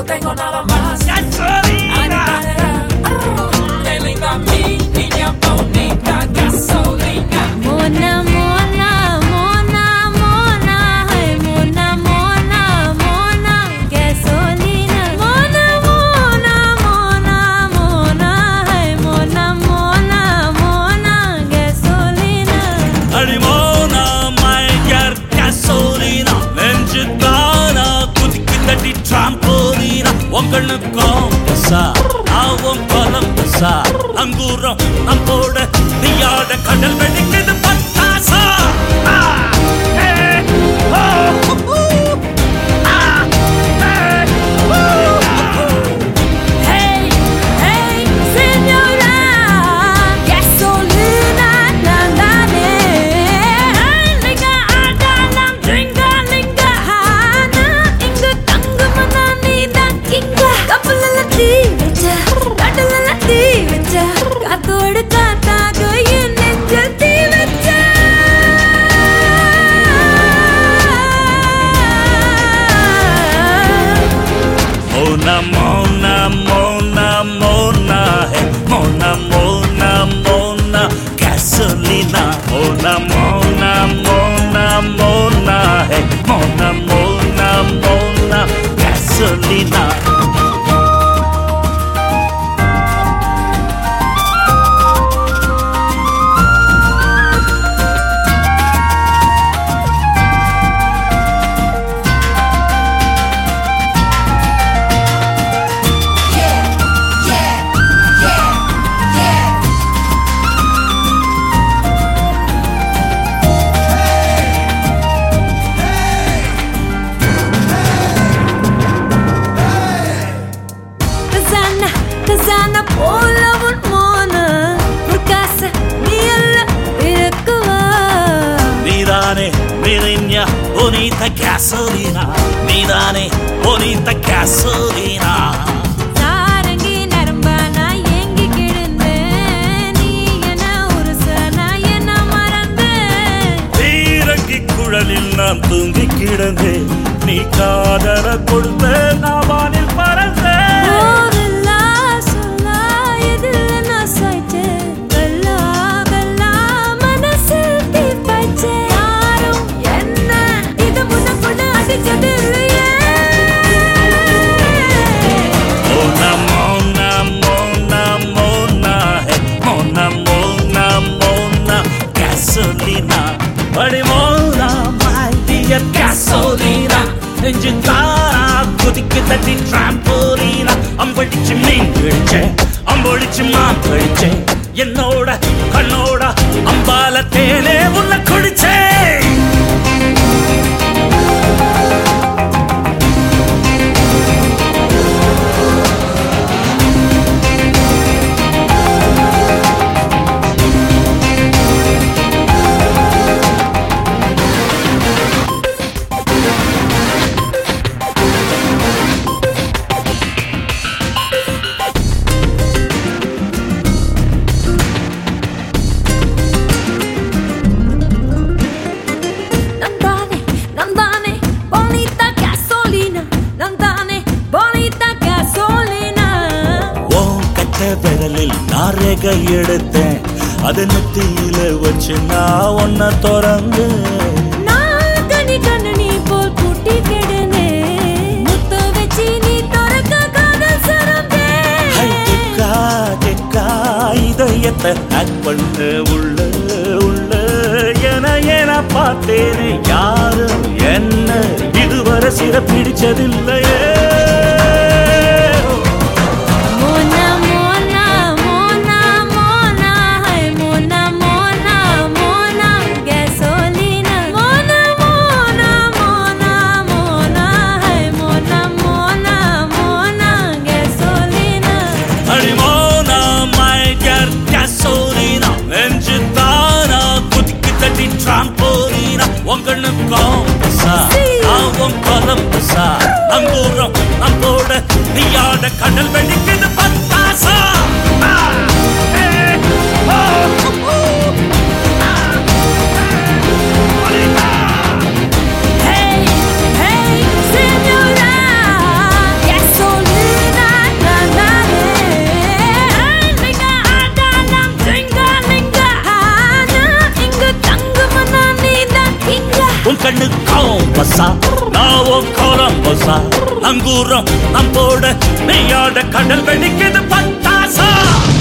tengo nada más. Gasolina. Qué linda mi niña bonita, gasolina. Mona, mona, mona, mona, hey, mona, mona, mona, gasolina. Mona, mona, mona, mona, hey, mona, mona, mona, gasolina. அடிமோனா மையர் கசோலினா நெஞ்சு தானா குதிக்கு தட்டி டிராம்போலினா உங்களுக்கும் பசா ஆவும் பலம் பசா அங்கூரம் நம்மோட நீயாட கடல் வெடிக்குது பத்தாசா ஆ, ஏ, ஓ, ஹூ, ஹூ. ஆ, ஏ, ஓ, ஹூ, ஹூ. Hey, hey, señora, gasolina, na na ne. Linga ada nam dringa linga hana, inga தங்கமனா நீதான் கிங்கா. கப்பல்ல தீ வச்ச, கடல்ல தீ வச்ச, காத்தோடு காத்தாக என் நெஞ்சில் தீ வச்ச. Mona, Mona, Mona, Mona, hey, Mona, Mona, Mona, gasolina. Mona, Mona, Mona, Mona, hey, Mona, Mona, Mona, gasolina. Khazana Khazana போல உன் மோன பிரகாச நீ அல்ல இருக்குவா Mirane, Mirinya, bonita gasolina. Mirane, bonita gasolina. Sarangi நரம்பா நான் ஏங்கி கிடந்தேன் நீ என்ன உருச நான் என்ன மறந்தேன் பீரங்கி குழலில் நான் தூங்கி கிடந்தேன் நீ காதல கொடுத்த நான் வானில் பறந்தேன் போகலா சொல்லா எதில் நான் சாய்ச்சேன் கல்லா கல்லா மனசில் தீ பாய்ச்சேன் யாரும் என்ன இது முன்ன பொண்ணு அடிச்சது இல்லையே Mona, Mona, Mona, Mona, hey, Mona, Mona, Mona, gasolina. Badi Mona, my dear gasolina. நெஞ்சு தாரா குதிக்கு தட்டி டிராம்போலீனா அம்படிச்சு மீன் பிடிச்சேன் அம்பொழிச்சு மான் கழிச்சேன் என்னோட கண்ணோட அம்பால தேனே உள்ள குடிச்சேன் Nandane, nandane, bonita gasolina. Nandane, bonita gasolina. ஓ கட்ட விரலில் நாரக எடுத்தேன் அது நெத்தியில வச்சு நான் ஒன்ன திறந்து நான் கனி கண்ணனி போல் பூட்டி கிடந்தேன். முத்து வச்சு நீ திறக்க காதல் சுரந்தேன். ஹை தெக்கா தெக்கா இதயத்தை ஹேக் பண்ண உள்ள உள்ள என என பார்த்தேனே யாரும் என்ன இதுவரை சிற பிடிச்சதில்லையே மோனா, மோனா, மோனா, மோனா, ஹை, Mona, Mona, Mona, gasolina. Mona, Mona, Mona, Mona, ஹை, மோனா, மோனா, மோனா, gasolina. அடிமோனா மைகர் கசோலினா நெஞ்சு தானா குதிக்கு தட்டி டிராம்போலினா உங்களுக்கும் பசா ஆவும் பலம் பசா அங்கூரம் நம்மோட நீயாட கடல் வெடிக்குது பத்தாசா ஆ, ஏ, ஓ, ஹூ, ஹூ. ஆ, bonita. Hey, hey, señora, gasolina. மனசா அங்கூரம் அம்போட மெய்யாட கடல் வெடிக்குது பட்டாசா